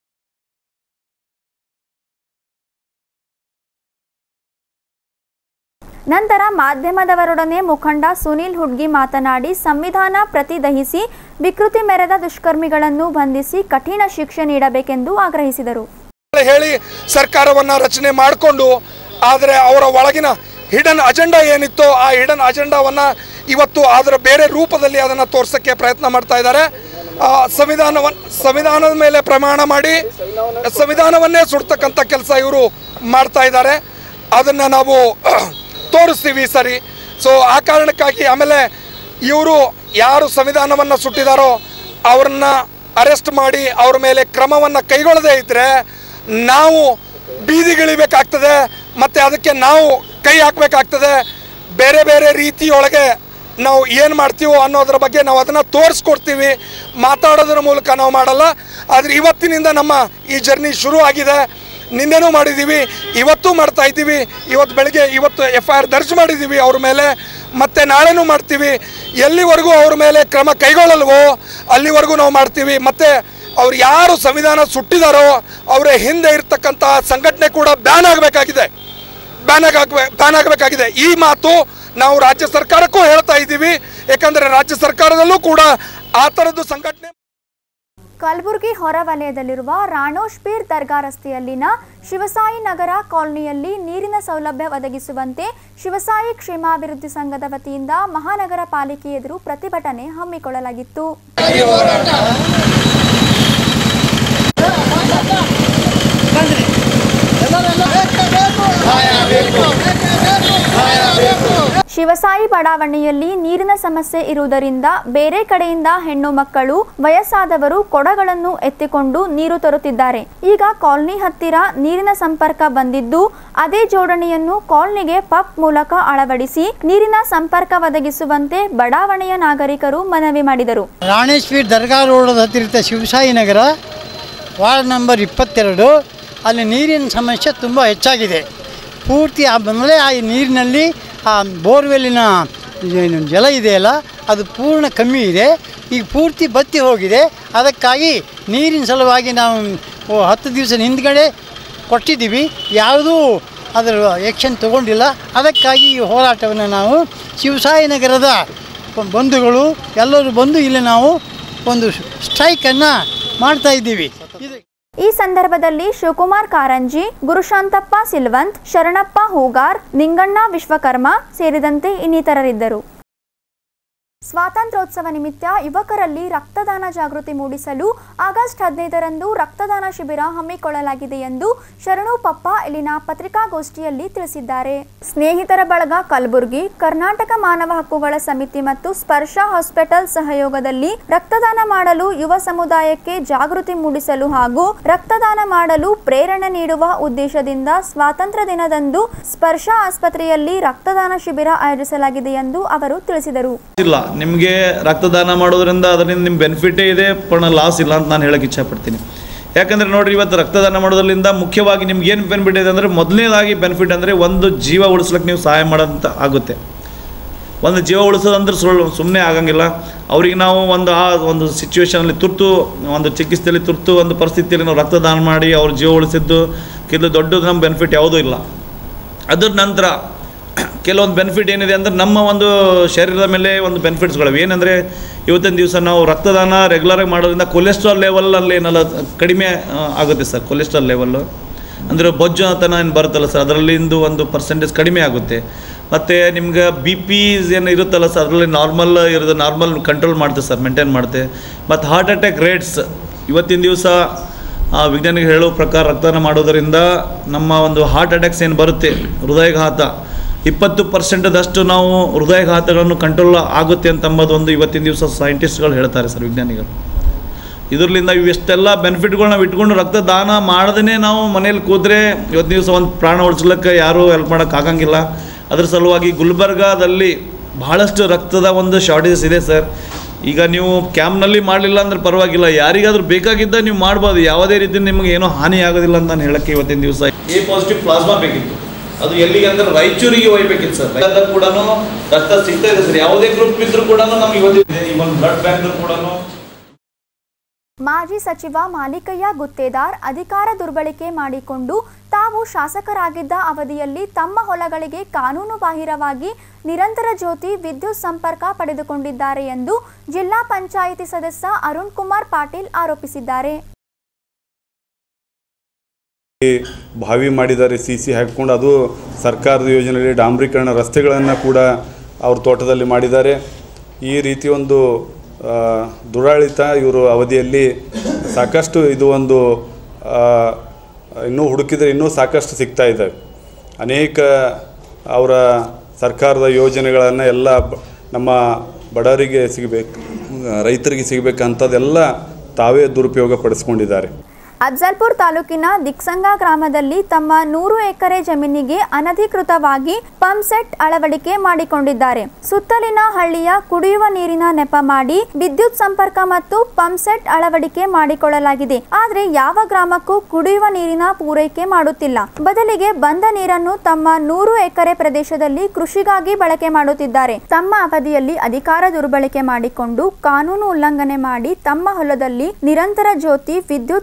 ನಂತರ ಮಾಧ್ಯಮದವರೊಡನೆ ಮುಖಂಡ ಸುನೀಲ್ ಹುಡ್ಗಿ ಮಾತನಾಡಿ ಸಂವಿಧಾನ ಪ್ರತಿದಹಿಸಿ ವಿಕೃತಿ ಮೆರೆದ ದುಷ್ಕರ್ಮಿಗಳನ್ನು ಬಂಧಿಸಿ ಕಠಿಣ ಶಿಕ್ಷೆ ನೀಡಬೇಕೆಂದು ಆಗ್ರಹಿಸಿದರು ಹೇಳಿ ಸರ್ಕಾರವನ್ನ ರಚನೆ ಮಾಡಿಕೊಂಡು ಆದರೆ ಅವರ ಒಳಗಿನ ಹಿಡನ್ ಅಜೆಂಡಾ ಏನಿತ್ತೋ ಆ ಹಿಡನ್ ಅಜೆಂಡಾವನ್ನ ಇವತ್ತು ಅದರ ಬೇರೆ ರೂಪದಲ್ಲಿ ಅದನ್ನು ತೋರ್ಸೋಕ್ಕೆ ಪ್ರಯತ್ನ ಮಾಡ್ತಾ ಇದ್ದಾರೆ ಆ, ಸಂವಿಧಾನವನ್ ಸಂವಿಧಾನದ ಮೇಲೆ ಪ್ರಮಾಣ ಮಾಡಿ ಸಂವಿಧಾನವನ್ನೇ ಸುಡ್ತಕ್ಕಂಥ ಕೆಲಸ ಇವರು ಮಾಡ್ತಾ ಇದ್ದಾರೆ ಅದನ್ನು ನಾವು ತೋರಿಸ್ತೀವಿ ಈ ಸರಿ ಸೊ ಆ ಕಾರಣಕ್ಕಾಗಿ ಆಮೇಲೆ ಇವರು ಯಾರು ಸಂವಿಧಾನವನ್ನು ಸುಟ್ಟಿದಾರೋ ಅವ್ರನ್ನ ಅರೆಸ್ಟ್ ಮಾಡಿ ಅವ್ರ ಮೇಲೆ ಕ್ರಮವನ್ನು ಕೈಗೊಳ್ಳದೇ ಇದ್ದರೆ ನಾವು ಬೀದಿಗಿಳಿಬೇಕಾಗ್ತದೆ ಮತ್ತು ಅದಕ್ಕೆ ನಾವು ಕೈ ಹಾಕಬೇಕಾಗ್ತದೆ ಬೇರೆ ಬೇರೆ ರೀತಿಯೊಳಗೆ ನಾವು ಏನು ಮಾಡ್ತೀವೋ ಅನ್ನೋದ್ರ ಬಗ್ಗೆ ನಾವು ಅದನ್ನು ತೋರಿಸ್ಕೊಡ್ತೀವಿ ಮಾತಾಡೋದ್ರ ಮೂಲಕ ನಾವು ಮಾಡಲ್ಲ ಆದರೆ ಇವತ್ತಿನಿಂದ ನಮ್ಮ ಈ ಜರ್ನಿ ಶುರು ಆಗಿದೆ ನಿನ್ನೆನೂ ಮಾಡಿದ್ದೀವಿ ಇವತ್ತು ಮಾಡ್ತಾ ಇದ್ದೀವಿ ಇವತ್ತು ಬೆಳಗ್ಗೆ ಇವತ್ತು ಎಫ್ ಐ ಆರ್ ದರ್ಜ್ ಮಾಡಿದ್ದೀವಿ ಅವ್ರ ಮೇಲೆ ಮತ್ತೆ ನಾಳೆನೂ ಮಾಡ್ತೀವಿ ಎಲ್ಲಿವರೆಗೂ ಅವ್ರ ಮೇಲೆ ಕ್ರಮ ಕೈಗೊಳ್ಳಲ್ವೋ ಅಲ್ಲಿವರೆಗೂ ನಾವು ಮಾಡ್ತೀವಿ ಮತ್ತು ಅವ್ರು ಯಾರು ಸಂವಿಧಾನ ಸುಟ್ಟಿದಾರೋ ಅವರ ಹಿಂದೆ ಇರ್ತಕ್ಕಂಥ ಸಂಘಟನೆ ಕೂಡ ಬ್ಯಾನ್ ಆಗಬೇಕಾಗಿದೆ ಬ್ಯಾನ್ ಆಗಬೇಕು ಬ್ಯಾನ್ ಆಗಬೇಕಾಗಿದೆ ಈ ಮಾತು ನಾವು ರಾಜ್ಯ ಸರ್ಕಾರಕ್ಕೂ ಹೇಳ್ತಾ ಇದ್ದೀವಿ ಯಾಕಂದರೆ ರಾಜ್ಯ ಸರ್ಕಾರದಲ್ಲೂ ಕೂಡ ಆ ಥರದ್ದು ಸಂಘಟನೆ ಕಲಬುರಗಿ ಹೊರವಲಯದಲ್ಲಿರುವ ರಾಣೋಶ್ಪೀರ್ ದರ್ಗಾ ರಸ್ತೆಯಲ್ಲಿನ ಶಿವಸಾಯಿ ನಗರ ಕಾಲನಿಯಲ್ಲಿ ನೀರಿನ ಸೌಲಭ್ಯ ಒದಗಿಸುವಂತೆ ಶಿವಸಾಯಿ ಕ್ಷೇಮಾಭಿವೃದ್ಧಿ ಸಂಘದ ವತಿಯಿಂದ ಮಹಾನಗರ ಪಾಲಿಕೆ ಎದುರು ಪ್ರತಿಭಟನೆ ಹಮ್ಮಿಕೊಳ್ಳಲಾಗಿತ್ತು ಶಿವಸಾಯಿ ಬಡಾವಣೆಯಲ್ಲಿ ನೀರಿನ ಸಮಸ್ಯೆ ಇರುವುದರಿಂದ ಬೇರೆ ಕಡೆಯಿಂದ ಹೆಣ್ಣು ಮಕ್ಕಳು ವಯಸ್ಸಾದವರು ಕೊಡಗಳನ್ನು ಎತ್ತಿಕೊಂಡು ನೀರು ತರುತ್ತಿದ್ದಾರೆ ಈಗ ಕಾಲನಿ ಹತ್ತಿರ ನೀರಿನ ಸಂಪರ್ಕ ಬಂದಿದ್ದು ಅದೇ ಜೋಡಣೆಯನ್ನು ಕಾಲನಿಗೆ ಪಂಪ್ ಮೂಲಕ ಅಳವಡಿಸಿ ನೀರಿನ ಸಂಪರ್ಕ ಒದಗಿಸುವಂತೆ ಬಡಾವಣೆಯ ನಾಗರಿಕರು ಮನವಿ ಮಾಡಿದರು ರಾಣೇಶ್ವೀರ್ ದರ್ಗಾ ರೋಡ್ ಹತ್ತಿರ ಶಿವಸಾಯಿ ನಗರ ವಾರ್ಡ್ ನಂಬರ್ ಇಪ್ಪತ್ತೆರಡು ಅಲ್ಲಿ ನೀರಿನ ಸಮಸ್ಯೆ ತುಂಬ ಹೆಚ್ಚಾಗಿದೆ ಪೂರ್ತಿ ಆ ಬಂದರೆ ಆ ನೀರಿನಲ್ಲಿ ಆ ಬೋರ್ವೆಲ್ಲಿನ ಏನು ಜಲ ಇದೆಯಲ್ಲ ಅದು ಪೂರ್ಣ ಕಮ್ಮಿ ಇದೆ ಈಗ ಪೂರ್ತಿ ಬತ್ತಿ ಹೋಗಿದೆ ಅದಕ್ಕಾಗಿ ನೀರಿನ ಸಲುವಾಗಿ ನಾವು ಓ, ಹತ್ತು ದಿವಸ ಹಿಂದ್ಗಡೆ ಕೊಟ್ಟಿದ್ದೀವಿ ಯಾವುದೂ ಅದರ ಆ್ಯಕ್ಷನ್ ತಗೊಂಡಿಲ್ಲ ಅದಕ್ಕಾಗಿ ಈ ಹೋರಾಟವನ್ನು ನಾವು ಶಿವಸಾಯಿ ನಗರದ ಬಂಧುಗಳು ಎಲ್ಲರೂ ಬಂದು ಇಲ್ಲಿ ನಾವು ಒಂದು ಸ್ಟ್ರೈಕನ್ನು ಮಾಡ್ತಾ ಇದ್ದೀವಿ ಇದು ಈ ಸಂದರ್ಭದಲ್ಲಿ ಶಿವಕುಮಾರ್ ಕಾರಂಜಿ ಗುರುಶಾಂತಪ್ಪ ಸಿಲ್ವಂತ್ ಶರಣಪ್ಪ ಹೂಗಾರ್ ನಿಂಗಣ್ಣ ವಿಶ್ವಕರ್ಮ ಸೇರಿದಂತೆ ಇನ್ನಿತರರಿದ್ದರು ಸ್ವಾತಂತ್ರ್ಯೋತ್ಸವ ನಿಮಿತ್ತ ಯುವಕರಲ್ಲಿ ರಕ್ತದಾನ ಜಾಗೃತಿ ಮೂಡಿಸಲು ಆಗಸ್ಟ್ ಹದಿನೈದರಂದು ರಕ್ತದಾನ ಶಿಬಿರ ಹಮ್ಮಿಕೊಳ್ಳಲಾಗಿದೆ ಎಂದು ಶರಣು ಪಪ್ಪ ಇಲ್ಲಿನ ಪತ್ರಿಕಾಗೋಷ್ಠಿಯಲ್ಲಿ ತಿಳಿಸಿದ್ದಾರೆ ಸ್ನೇಹಿತರ ಬಳಗ ಕಲಬುರಗಿ ಕರ್ನಾಟಕ ಮಾನವ ಹಕ್ಕುಗಳ ಸಮಿತಿ ಮತ್ತು ಸ್ಪರ್ಶ ಹಾಸ್ಪಿಟಲ್ ಸಹಯೋಗದಲ್ಲಿ ರಕ್ತದಾನ ಮಾಡಲು ಯುವ ಸಮುದಾಯಕ್ಕೆ ಜಾಗೃತಿ ಮೂಡಿಸಲು ಹಾಗೂ ರಕ್ತದಾನ ಮಾಡಲು ಪ್ರೇರಣೆ ನೀಡುವ ಉದ್ದೇಶದಿಂದ ಸ್ವಾತಂತ್ರ್ಯ ದಿನದಂದು ಸ್ಪರ್ಶ ಆಸ್ಪತ್ರೆಯಲ್ಲಿ ರಕ್ತದಾನ ಶಿಬಿರ ಆಯೋಜಿಸಲಾಗಿದೆ ಎಂದು ಅವರು ತಿಳಿಸಿದರು ಇಲ್ಲ ನಿಮಗೆ ರಕ್ತದಾನ ಮಾಡೋದ್ರಿಂದ ಅದರಿಂದ ನಿಮ್ಮ ಬೆನಿಫಿಟೇ ಇದೆ ಪಣ ಲಾಸ್ ಇಲ್ಲ ಅಂತ ನಾನು ಹೇಳಕ್ಕೆ ಇಚ್ಛಪಡ್ತೀನಿ ಯಾಕಂದರೆ ನೋಡಿರಿ ಇವತ್ತು ರಕ್ತದಾನ ಮಾಡೋದ್ರಿಂದ ಮುಖ್ಯವಾಗಿ ನಿಮ್ಗೆ ಏನು ಬೆನಿಫಿಟ್ ಇದೆ ಅಂದರೆ ಮೊದಲನೇದಾಗಿ ಬೆನಿಫಿಟ್ ಅಂದರೆ ಒಂದು ಜೀವ ಉಳಿಸ್ಲಿಕ್ಕೆ ನೀವು ಸಹಾಯ ಮಾಡೋಂಥ ಆಗುತ್ತೆ ಒಂದು ಜೀವ ಉಳಿಸೋದಂದ್ರೆ ಸುಳ್ಳು ಸುಮ್ಮನೆ ಆಗಂಗಿಲ್ಲ ಅವ್ರಿಗೆ ನಾವು ಒಂದು ಆ ಒಂದು ಸಿಚುವೇಶನಲ್ಲಿ ತುರ್ತು ಒಂದು ಚಿಕಿತ್ಸೆಯಲ್ಲಿ ತುರ್ತು ಒಂದು ಪರಿಸ್ಥಿತಿಯಲ್ಲಿ ನಾವು ರಕ್ತದಾನ ಮಾಡಿ ಅವ್ರ ಜೀವ ಉಳಿಸಿದ್ದು ಕೆಲವು ದೊಡ್ಡದು ನಮ್ಮ ಬೆನಿಫಿಟ್ ಯಾವುದೂ ಇಲ್ಲ ಅದ್ರ ನಂತರ ಕೆಲವೊಂದು ಬೆನಿಫಿಟ್ ಏನಿದೆ ಅಂದರೆ ನಮ್ಮ ಒಂದು ಶರೀರದ ಮೇಲೆ ಒಂದು ಬೆನಿಫಿಟ್ಸ್ಗಳಿವೆ ಏನಂದರೆ ಇವತ್ತಿನ ದಿವಸ ನಾವು ರಕ್ತದಾನ ರೆಗ್ಯುಲರಾಗಿ ಮಾಡೋದ್ರಿಂದ ಕೊಲೆಸ್ಟ್ರಾಲ್ ಲೆವೆಲಲ್ಲಿ ಏನಲ್ಲ ಕಡಿಮೆ ಆ, ಆಗುತ್ತೆ ಸರ್ ಕೊಲೆಸ್ಟ್ರಾಲ್ ಲೆವೆಲ್ಲು ಅಂದರೆ ಬೊಜ್ಜು ಅಂತನ ಏನು ಬರುತ್ತಲ್ಲ ಸರ್ ಅದರಲ್ಲಿಂದು ಒಂದು ಪರ್ಸೆಂಟೇಜ್ ಕಡಿಮೆ ಆಗುತ್ತೆ ಮತ್ತು ನಿಮ್ಗೆ ಬಿ ಪಿ ಏನು ಇರುತ್ತಲ್ಲ ಸರ್ ಅದರಲ್ಲಿ ನಾರ್ಮಲ್ ಇರೋದು ನಾರ್ಮಲ್ ಕಂಟ್ರೋಲ್ ಮಾಡುತ್ತೆ ಸರ್ ಮೇಂಟೈನ್ ಮಾಡುತ್ತೆ ಮತ್ತು ಹಾರ್ಟ್ ಅಟ್ಯಾಕ್ ರೇಟ್ಸ್ ಇವತ್ತಿನ ದಿವಸ ಆ ವಿಜ್ಞಾನಿಗಳು ಹೇಳೋ ಪ್ರಕಾರ ರಕ್ತದಾನ ಮಾಡೋದರಿಂದ ನಮ್ಮ ಒಂದು ಹಾರ್ಟ್ ಅಟ್ಯಾಕ್ಸ್ ಏನು ಬರುತ್ತೆ ಹೃದಯಘಾತ ಇಪ್ಪತ್ತು ಪರ್ಸೆಂಟದಷ್ಟು ನಾವು ಹೃದಯಘಾತಗಳನ್ನು ಕಂಟ್ರೋಲ್ ಆಗುತ್ತೆ ಅಂತ ಅಂಬೋದು ಒಂದು ಇವತ್ತಿನ ದಿವಸ ಸೈಂಟಿಸ್ಟ್ಗಳು ಹೇಳ್ತಾರೆ ಸರ್ ವಿಜ್ಞಾನಿಗಳು ಇದರಿಂದ ಇವೆಷ್ಟೆಲ್ಲ ಬೆನಿಫಿಟ್ಗಳು ನಾವು ಇಟ್ಕೊಂಡು ರಕ್ತದಾನ ಮಾಡದೇ ನಾವು ಮನೇಲಿ ಕೂತ್ರೆ ಇವತ್ತು ದಿವಸ ಒಂದು ಪ್ರಾಣ ಉಳಿಸ್ಲಿಕ್ಕೆ ಯಾರೂ ಹೆಲ್ಪ್ ಮಾಡೋಕ್ಕೆ ಆಗಂಗಿಲ್ಲ ಅದ್ರ ಸಲುವಾಗಿ ಗುಲ್ಬರ್ಗಾದಲ್ಲಿ ಬಹಳಷ್ಟು ರಕ್ತದ ಒಂದು ಶಾರ್ಟೇಜಸ್ ಇದೆ ಸರ್ ಈಗ ನೀವು ಕ್ಯಾಂಪ್ನಲ್ಲಿ ಮಾಡಲಿಲ್ಲ ಅಂದ್ರೆ ಪರವಾಗಿಲ್ಲ ಯಾರಿಗಾದ್ರೂ ಬೇಕಾಗಿದ್ದ ನೀವು ಮಾಡ್ಬೋದು ಯಾವುದೇ ರೀತಿ ನಿಮಗೆ ಏನೂ ಹಾನಿ ಆಗೋದಿಲ್ಲ ಅಂತ ನಾನು ಹೇಳಕ್ಕೆ ಇವತ್ತಿನ ದಿವಸ ಎ ಪಾಸಿಟಿವ್ ಪ್ಲಾಸ್ಮಾ ಬೇಕಿತ್ತು ಅದು ಎಲ್ಲಿಗೆ ಅಂದ್ರೆ ರಾಯಚೂರಿಗೆ ಒಯ್ಬೇಕಿತ್ತು ಸರ್ ರಕ್ತ ಕೂಡ ರಕ್ತ ಸಿಗ್ತಾ ಇದೆ ಸರ್ ಯಾವುದೇ ಗ್ರೂಪ್ ಇದ್ರೂ ಕೂಡ ನಮ್ಗೆ ಇವತ್ತಿನ ಇವನ್ ಬ್ಲಡ್ ಬ್ಯಾಂಕ್ ಕೂಡ ಮಾಜಿ ಸಚಿವ ಮಾಲಿಕಯ್ಯ ಗುತ್ತೇದಾರ್ ಅಧಿಕಾರ ದುರ್ಬಳಕೆ ಮಾಡಿಕೊಂಡು ತಾವು ಶಾಸಕರಾಗಿದ್ದ ಅವಧಿಯಲ್ಲಿ ತಮ್ಮ ಹೊಲಗಳಿಗೆ ಕಾನೂನು ಬಾಹಿರವಾಗಿ ನಿರಂತರ ಜ್ಯೋತಿ ವಿದ್ಯುತ್ ಸಂಪರ್ಕ ಪಡೆದುಕೊಂಡಿದ್ದಾರೆ ಎಂದು ಜಿಲ್ಲಾ ಪಂಚಾಯಿತಿ ಸದಸ್ಯ ಅರುಣ್ ಕುಮಾರ್ ಪಾಟೀಲ್ ಆರೋಪಿಸಿದ್ದಾರೆ ಬಾವಿ ಮಾಡಿದ್ದಾರೆ ಸಿ ಸಿ ಹಾಕಿಕೊಂಡು ಅದು ಸರ್ಕಾರದ ಯೋಜನೆಯಲ್ಲಿ ಡಾಂಬರೀಕರಣ ರಸ್ತೆಗಳನ್ನು ಕೂಡ ಅವ್ರ ತೋಟದಲ್ಲಿ ಮಾಡಿದ್ದಾರೆ ಈ ರೀತಿ ಒಂದು ಆ, ದುರಾಳಿತ ಇವರು ಅವಧಿಯಲ್ಲಿ ಸಾಕಷ್ಟು ಇದು ಒಂದು ಆ, ಇನ್ನೂ ಹುಡುಕಿದರೆ ಇನ್ನೂ ಸಾಕಷ್ಟು ಸಿಗ್ತಾ ಇದ್ದಾವೆ ಅನೇಕ ಅವರ ಸರ್ಕಾರದ ಯೋಜನೆಗಳನ್ನು ಎಲ್ಲ ಬ- ನಮ್ಮ ಬಡವರಿಗೆ ಸಿಗಬೇಕು ರೈತರಿಗೆ ಸಿಗಬೇಕಂಥದ್ದೆಲ್ಲ ತಾವೇ ದುರುಪಯೋಗ ಪಡಿಸ್ಕೊಂಡಿದ್ದಾರೆ ಅಫ್ಜಲ್ಪುರ್ ತಾಲೂಕಿನ ದಿಕ್ಸಂಗ ಗ್ರಾಮದಲ್ಲಿ ತಮ್ಮ ನೂರು ಎಕರೆ ಜಮೀನಿಗೆ ಅನಧಿಕೃತವಾಗಿ ಪಂಪ್ ಸೆಟ್ ಅಳವಡಿಕೆ ಮಾಡಿಕೊಂಡಿದ್ದಾರೆ ಸುತ್ತಲಿನ ಹಳ್ಳಿಯ ಕುಡಿಯುವ ನೀರಿನ ನೆಪ ಮಾಡಿ ವಿದ್ಯುತ್ ಸಂಪರ್ಕ ಮತ್ತು ಪಂಪ್ ಸೆಟ್ ಅಳವಡಿಕೆ ಮಾಡಿಕೊಳ್ಳಲಾಗಿದೆ ಆದರೆ ಯಾವ ಗ್ರಾಮಕ್ಕೂ ಕುಡಿಯುವ ನೀರಿನ ಪೂರೈಕೆ ಮಾಡುತ್ತಿಲ್ಲ ಬದಲಿಗೆ ಬಂದ ನೀರನ್ನು ತಮ್ಮ ನೂರು ಎಕರೆ ಪ್ರದೇಶದಲ್ಲಿ ಕೃಷಿಗಾಗಿ ಬಳಕೆ ಮಾಡುತ್ತಿದ್ದಾರೆ ತಮ್ಮ ಅವಧಿಯಲ್ಲಿ ಅಧಿಕಾರ ದುರ್ಬಳಕೆ ಮಾಡಿಕೊಂಡು ಕಾನೂನು ಉಲ್ಲಂಘನೆ ಮಾಡಿ ತಮ್ಮ ಹೊಲದಲ್ಲಿ ನಿರಂತರ ಜ್ಯೋತಿ ವಿದ್ಯುತ್ ಸಂಪರ್ಕ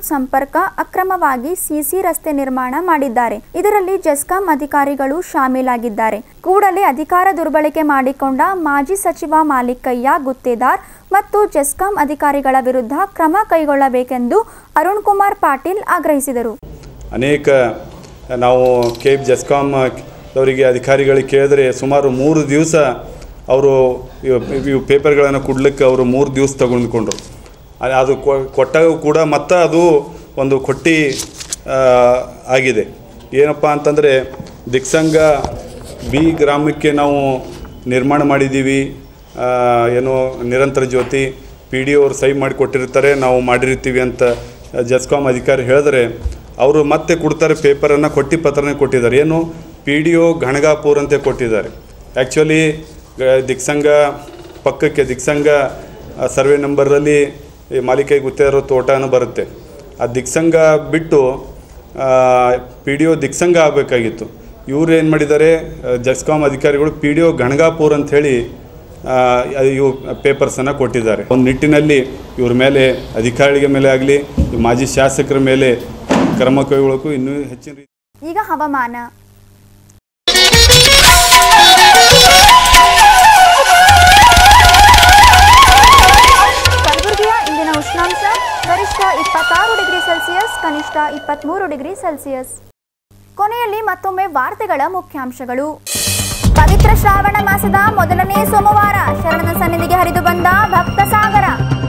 ಸಂಪರ್ಕ ಅಕ್ರಮವಾಗಿ ಸಿಸಿ ರಸ್ತೆ ನಿರ್ಮಾಣ ಮಾಡಿದ್ದಾರೆ ಇದರಲ್ಲಿ ಜೆಸ್ಕಾಂ ಅಧಿಕಾರಿಗಳು ಶಾಮೀಲಾಗಿದ್ದಾರೆ ಕೂಡಲೇ ಅಧಿಕಾರ ದುರ್ಬಳಕೆ ಮಾಡಿಕೊಂಡ ಮಾಜಿ ಸಚಿವ ಮಾಲಿಕಯ್ಯ ಗುತ್ತೇದಾರ್ ಮತ್ತು ಜೆಸ್ಕಾಂ ಅಧಿಕಾರಿಗಳ ವಿರುದ್ಧ ಕ್ರಮ ಕೈಗೊಳ್ಳಬೇಕೆಂದು ಅರುಣ್ ಕುಮಾರ್ ಪಾಟೀಲ್ ಆಗ್ರಹಿಸಿದರು ಅನೇಕ ನಾವು ಕೆ ಜೆಸ್ಕಾಮ್ ಅವರಿಗೆ ಅಧಿಕಾರಿಗಳಿಗೆ ಕೇಳಿದ್ರೆ ಸುಮಾರು ಮೂರು ದಿವಸ ಅವರು ಇವು ಇವು ಪೇಪರ್ಗಳನ್ನು ಕೊಡ್ಲಿಕ್ಕೆ ಅವರು ಮೂರು ದಿವಸ ತಗೊಂಡ್ಕೊಂಡ್ರು ಅ- ಅದು ಕೊ- ಕೊಟ್ಟಾಗ ಕೂಡ ಮತ್ತೆ ಅದು ಒಂದು ಕೊಟ್ಟಿ ಆ, ಆಗಿದೆ ಏನಪ್ಪ ಅಂತಂದರೆ ದಿಕ್ಸಂಗ ಬಿ ಗ್ರಾಮಕ್ಕೆ ನಾವು ನಿರ್ಮಾಣ ಮಾಡಿದ್ದೀವಿ ಆ, ಏನು ನಿರಂತರ ಜ್ಯೋತಿ ಪಿ ಡಿ ಅವ್ರು ಸಹಿ ಮಾಡಿ ಕೊಟ್ಟಿರ್ತಾರೆ ನಾವು ಮಾಡಿರ್ತೀವಿ ಅಂತ ಜಸ್ಕಾಮ್ ಅಧಿಕಾರಿ ಹೇಳಿದ್ರೆ ಅವರು ಮತ್ತೆ ಕೊಡ್ತಾರೆ ಪೇಪರನ್ನು ಕೊಟ್ಟಿ ಪತ್ರನೇ ಕೊಟ್ಟಿದ್ದಾರೆ ಏನು ಪಿ ಡಿ ಒ ಗಣಗಾಪುರ್ ಅಂತ ಕೊಟ್ಟಿದ್ದಾರೆ ಆ್ಯಕ್ಚುಲಿ ದಿಕ್ಸಂಗ ಪಕ್ಕಕ್ಕೆ ದಿಕ್ಸಂಗ ಸರ್ವೆ ನಂಬರಲ್ಲಿ ಈ ಮಾಲಿಕೆ ಗುತ್ತೇದಾರ ತೋಟನೂ ಬರುತ್ತೆ ಆ ದಿಕ್ಸಂಗ ಬಿಟ್ಟು ಪಿ ಡಿ ಒ ದಿಕ್ಸಂಗ ಆಗಬೇಕಾಗಿತ್ತು ಇವ್ರು ಏನು ಮಾಡಿದ್ದಾರೆ ಜಸ್ಕಾಮ್ ಅಧಿಕಾರಿಗಳು ಪಿ ಡಿ ಒ ಗಣಗಾಪುರ್ ಅಂಥೇಳಿ ಇವು ಪೇಪರ್ಸನ್ನು ಕೊಟ್ಟಿದ್ದಾರೆ ಒಂದು ನಿಟ್ಟಿನಲ್ಲಿ ಇವ್ರ ಮೇಲೆ ಅಧಿಕಾರಿಗಳ ಮೇಲೆ ಆಗಲಿ ಮಾಜಿ ಶಾಸಕರ ಮೇಲೆ ಕ್ರಮ ಕೈಗೊಳ್ಳೋಕ್ಕೂ ಇನ್ನೂ ಹೆಚ್ಚಿನ ರೀತಿ ಈಗ ಹವಾಮಾನ ಕಲಬುರಗಿಯ ಇಂದಿನ ಉಷ್ಣಾಂಶ ಗರಿಷ್ಠ ಇಪ್ಪತ್ತಾರು ಡಿಗ್ರಿ ಸೆಲ್ಸಿಯಸ್ ಕನಿಷ್ಠ ಇಪ್ಪತ್ತ್ಮೂರು ಡಿಗ್ರಿ ಸೆಲ್ಸಿಯಸ್ ಕೊನೆಯಲ್ಲಿ ಮತ್ತೊಮ್ಮೆ ವಾರ್ತೆಗಳ ಮುಖ್ಯಾಂಶಗಳು ಪವಿತ್ರ ಶ್ರಾವಣ ಮಾಸದ ಮೊದಲನೇ ಸೋಮವಾರ ಶರಣನ ಸನ್ನಿಧಿಗೆ ಹರಿದು ಬಂದ ಭಕ್ತ ಸಾಗರ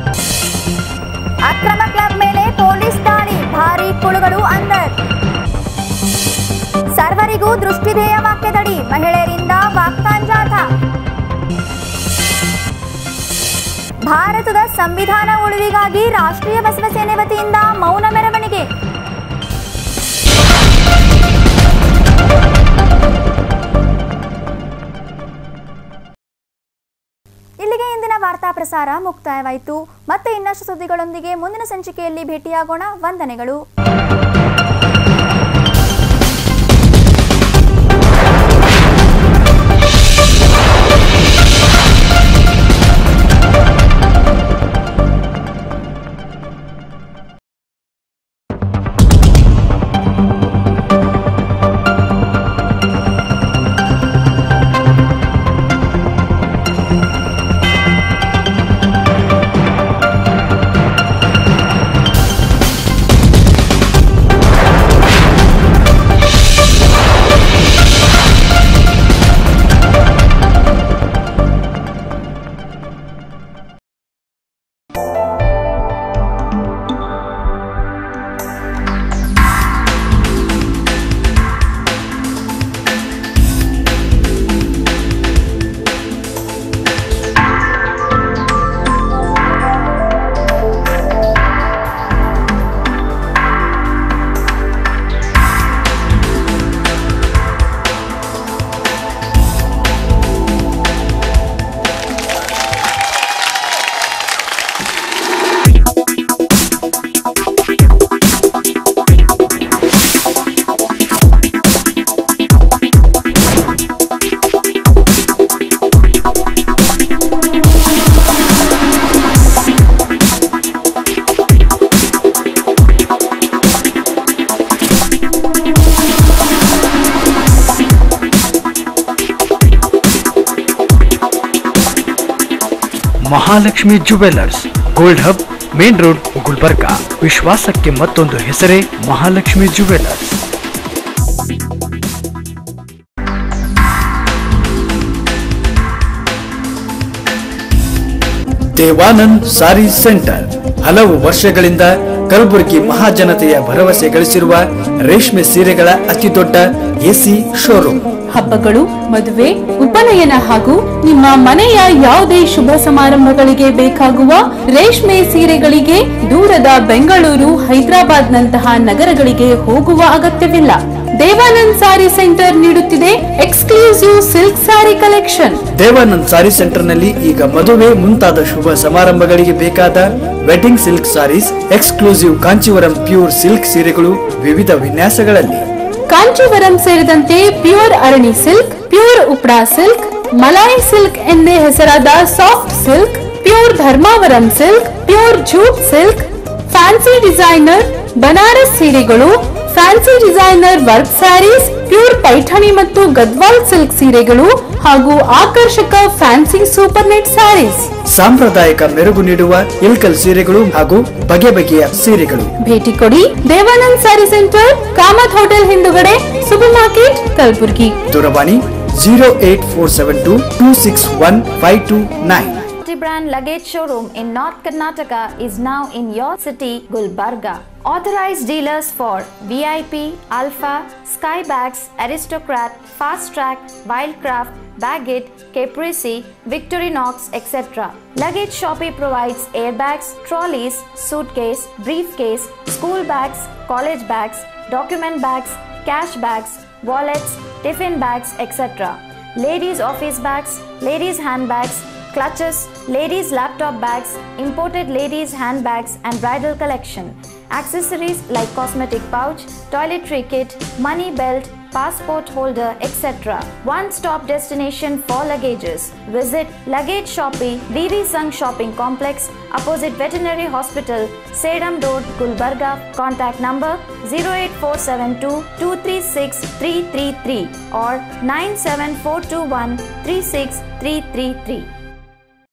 ಅಕ್ರಮ ಕ್ಲಬ್ ಮೇಲೆ ಪೊಲೀಸ್ ದಾಳಿ ಭಾರೀ ಕುಳುಗಳು ಅಂದರ್ ಸರ್ವರಿಗೂ ದೃಷ್ಟಿಧೇಯ ವಾಕ್ಯದಡಿ ಮಹಿಳೆಯರಿಂದ ವಾಕ್ತಾನ್ ಜಾಥಾ ಭಾರತದ ಸಂವಿಧಾನ ಉಳಿವಿಗಾಗಿ ರಾಷ್ಟ್ರೀಯ ಬಸವ ಸೇನೆ ವತಿಯಿಂದ ಮೌನ ಮೆರವಣಿಗೆ ಇಲ್ಲಿಗೆ ಇಂದಿನ ವಾರ್ತಾ ಪ್ರಸಾರ ಮುಕ್ತಾಯವಾಯಿತು ಮತ್ತೆ ಇನ್ನಷ್ಟು ಸುದ್ದಿಗಳೊಂದಿಗೆ ಮುಂದಿನ ಸಂಚಿಕೆಯಲ್ಲಿ ಭೇಟಿಯಾಗೋಣ ವಂದನೆಗಳು Mahalakshmi jewellers gold hub main road Gulbarga ವಿಶ್ವಾಸಕ್ಕೆ ಮತ್ತೊಂದು ಹೆಸರೇ ಮಹಾಲಕ್ಷ್ಮಿ ಜುವೆಲ್ಲರ್ಸ್ ದೇವಾನಂದ್ ಸಾರಿ ಸೆಂಟರ್ ಹಲವು ವರ್ಷಗಳಿಂದ ಕಲಬುರಗಿ ಮಹಾಜನತೆಯ ಭರವಸೆ ಗಳಿಸಿರುವ ರೇಷ್ಮೆ ಸೀರೆಗಳ ಅತಿದೊಡ್ಡ ಎಸಿ ಶೋರೂಮ್ ಹಬ್ಬಗಳು ಮದುವೆ ಉಪನಯನ ಹಾಗೂ ನಿಮ್ಮ ಮನೆಯ ಯಾವುದೇ ಶುಭ ಸಮಾರಂಭಗಳಿಗೆ ಬೇಕಾಗುವ ರೇಷ್ಮೆ ಸೀರೆಗಳಿಗೆ ದೂರದ ಬೆಂಗಳೂರು ಹೈದರಾಬಾದ್ ನಂತಹ ನಗರಗಳಿಗೆ ಹೋಗುವ ಅಗತ್ಯವಿಲ್ಲ ದೇವಾನಂದ್ ಸಾರಿ ಸೆಂಟರ್ ನೀಡುತ್ತಿದೆ exclusive silk sari collection Devanand sari ಸೆಂಟರ್ನಲ್ಲಿ ಈಗ ಮದುವೆ ಮುಂತಾದ ಶುಭ ಸಮಾರಂಭಗಳಿಗೆ ಬೇಕಾದ wedding silk saris exclusive Kanchivaram pure silk ಸೀರೆಗಳು ವಿವಿಧ ವಿನ್ಯಾಸಗಳಲ್ಲಿ ಕಾಂಚೀವರಂ ಸೇರಿದಂತೆ pure Arani silk pure Uppada silk Malai silk ಎಂದೇ ಹೆಸರಾದ soft silk pure Dharmavaram silk pure jute silk fancy designer Banaras ಸೀರೆಗಳು fancy designer work saris pure Paithani ಮತ್ತು ಗದ್ವಾಲ್ ಸಿಲ್ಕ್ ಸೀರೆಗಳು ಹಾಗೂ ಆಕರ್ಷಕ ಫ್ಯಾನ್ಸಿ ಸೂಪರ್ ನೆಟ್ ಸ್ಯಾರೀಸ್ ಸಾಂಪ್ರದಾಯಿಕ ಮೆರುಗು ನೀಡುವ ಇಲ್ಕಲ್ ಸೀರೆಗಳು ಹಾಗೂ ಬಗೆ ಬಗೆಯ ಸೀರೆಗಳು ಭೇಟಿ ಕೊಡಿ ದೇವಾನಂದ್ ಸ್ಯಾರಿ ಸೆಂಟರ್ ಕಾಮತ್ ಹೋಟೆಲ್ ಹಿಂದುಗಡೆ ಸೂಪರ್ ಮಾರ್ಕೆಟ್ ಕಲಬುರ್ಗಿ ದೂರವಾಣಿ zero eight four seven two two six one five two nine Multi-brand luggage showroom in North Karnataka is now in your city, Gulbarga. Authorized dealers for VIP, Alpha, Skybags, Aristocrat, Fast Track, Wildcraft, Baggett, Caprese, Victorinox, etc. Luggage Shoppe provides airbags, trolleys, suitcase, briefcase, school bags, college bags, document bags, cash bags, wallets, tiffin bags, etc. Ladies office bags, ladies handbags, clutches, ladies laptop bags, imported ladies handbags and bridal collection. Accessories like cosmetic pouch, toiletry kit, money belt, passport holder, etc. One-stop destination for luggages. Visit Luggage Shoppe, VV Sangh Shopping Complex, opposite Veterinary Hospital, Sedam Road, Gulbarga. Contact number 08472 236 333 or 97421 36333.